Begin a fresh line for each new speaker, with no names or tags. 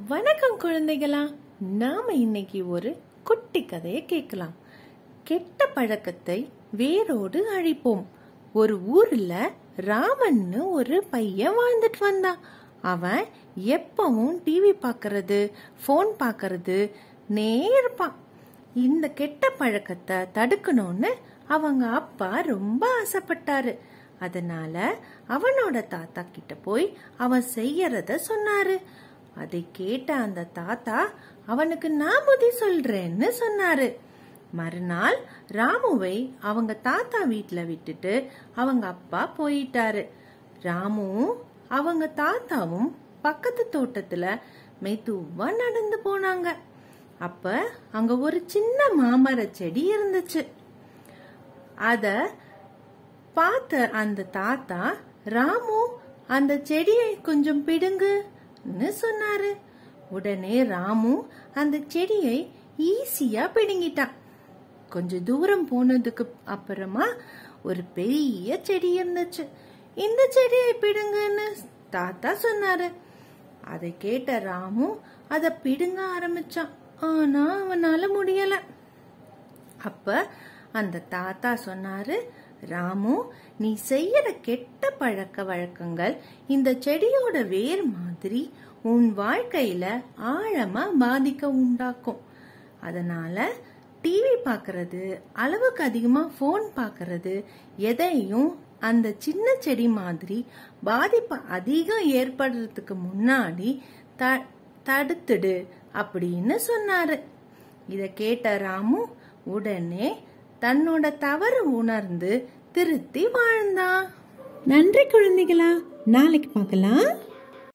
வணக்கம் குழந்தைகளா நாம இன்னைக்கு ஒரு குட்டி கதையை கேட்கலாம் கெட்ட பழக்கத்தை வேரோடு அழிப்போம் ஒரு ஊர்ல ராமன்னு ஒரு பையன் வாழ்ந்துட்டு வந்தான் அவன் எப்பவும் டிவி பார்க்கறது ஃபோன் பார்க்கறது இருப்பான் இந்த கெட்ட பழக்கத்தை தடுக்கணும்னு அவங்க அப்பா ரொம்ப ஆசைப்பட்டாரு அதனால அவனோட தாத்தா கிட்ட போய் அவன் செய்யறத சொன்னாரு அதை கேட்ட அந்த தாத்தா அவனுக்கு நான் புத்தி சொல்றேன்னு சொன்னாரு மறுநாள் ராமுவை அவங்க தாத்தா வீட்ல விட்டுட்டு அவங்க அப்பா போயிட்டாரு ராமுவும் அவங்க தாத்தாவும் பக்கத்து தோட்டத்துல மெதுவா நடந்து போனாங்க அப்ப அங்க ஒரு சின்ன மாமர செடி இருந்துச்சு அத பார்த்த அந்த தாத்தா ராமு அந்த செடியை கொஞ்சம் பிடுங்குன்னு சொன்னாரு உடனே ராமு அந்த செடியை ஈஸியா பிடுங்கிட்டான் கொஞ்ச தூரம் போனதுக்கு அப்புறமா ஒரு பெரிய செடி இருந்துச்சு இந்த செடியை பிடுங்குன்னு தாத்தா சொன்னாரு அதை கேட்ட ராமு அதை பிடுங்க ஆரம்பிச்சான் ஆனா அவனால முடியல அப்ப அந்த தாத்தா சொன்னாரு ராமு நீ செய்யற கெட்ட பழக்க வழக்கங்கள் இந்த செடியோட வேர் மாதிரி உன் வாழ்க்கையில ஆழமா பாதிக்க உண்டாக்கும் அதனால டிவி பார்க்கறது அளவுக்கு அதிகமா ஃபோன் பார்க்கறது எதையும் அந்த சின்ன செடி மாதிரி பாதிப்பு அதிகம் ஏற்படுறதுக்கு முன்னாடி த- தடுத்துடு அப்படின்னு சொன்னாரு இத கேட்ட ராமு உடனே தன்னோட தவறு உணர்ந்து திருத்தி வாழ்ந்தான்
நன்றி குழந்தைகளா நாளைக்கு பார்க்கலாம்